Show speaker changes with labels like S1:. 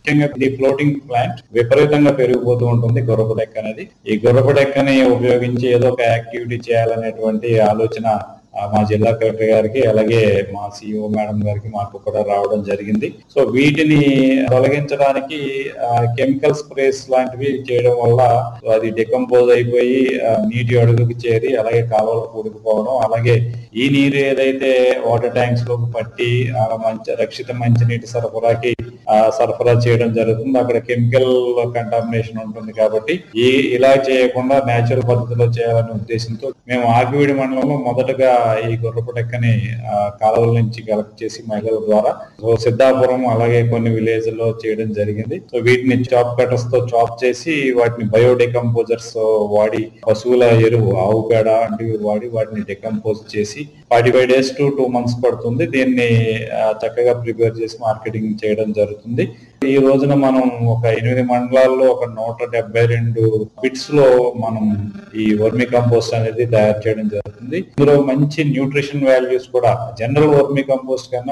S1: ముఖ్యంగా ఇది floating plant విపరీతంగా పెరిగిపోతూ ఉంటుంది గుర్రపు డెక్క అనేది ఈ గుర్రపు డెక్కని ఉపయోగించి ఏదో ఒక యాక్టివిటీ చేయాలనేటువంటి ఆలోచన ఆ, మా జిల్లా కలెక్టర్ గారికి అలాగే మా సిఇఓ మేడం గారికి మాకు కూడా రావడం జరిగింది సో వీటిని తొలగించడానికి కెమికల్ స్ప్రేస్ లాంటివి చేయడం వల్ల అది డికంపోజ్ అయిపోయి ఆ, నీటి అడుగుకి చేరి అలాగే కాలువలు కూడుకుపోవడం అలాగే ఈ నీరు ఏదైతే వాటర్ ట్యాంక్స్ లోకి పట్టి ఆ, మంచి రక్షిత మంచినీటి సరఫరాకి ఆ, సరఫరా చేయడం జరుగుతుంది అక్కడ కెమికల్ కంటామినేషన్ ఉంటుంది కాబట్టి ఈ ఇలా చేయకుండా నేచురల్ పద్ధతిలో చేయాలనే ఉద్దేశంతో మేము ఆకివీడి మండలంలో మొదటగా ఈ గుర్రపు డెక్కని ఆ, కాలువల నుంచి కలెక్ట్ చేసి మహిళల ద్వారా సో సిద్ధాపురం అలాగే కొన్ని విలేజ్ లో చేయడం జరిగింది సో వీటిని చాప్ కటర్స్ తో చాప్ చేసి వాటిని బయోడెకంపోజర్స్ వాడి పశువుల ఎరువు ఆవు పేడ వంటివి వాడి వాటిని డెకంపోజ్ చేసి forty five days to two months పడుతుంది దీన్ని ఆ, చక్కగా ప్రిపేర్ చేసి మార్కెటింగ్ చేయడం జరుగుతుంది ఈ రోజున మనం ఒక ఎనిమిది మండలాల్లో ఒక నూట డెబ్బై రెండు బిట్స్ లో మనం ఈ వర్మి కంపోస్ట్ అనేది తయారు చేయడం జరుగుతుంది ఇందులో మంచి న్యూట్రిషన్ వాల్యూస్ కూడా జనరల్ వర్మి కంపోస్ట్ కన్నా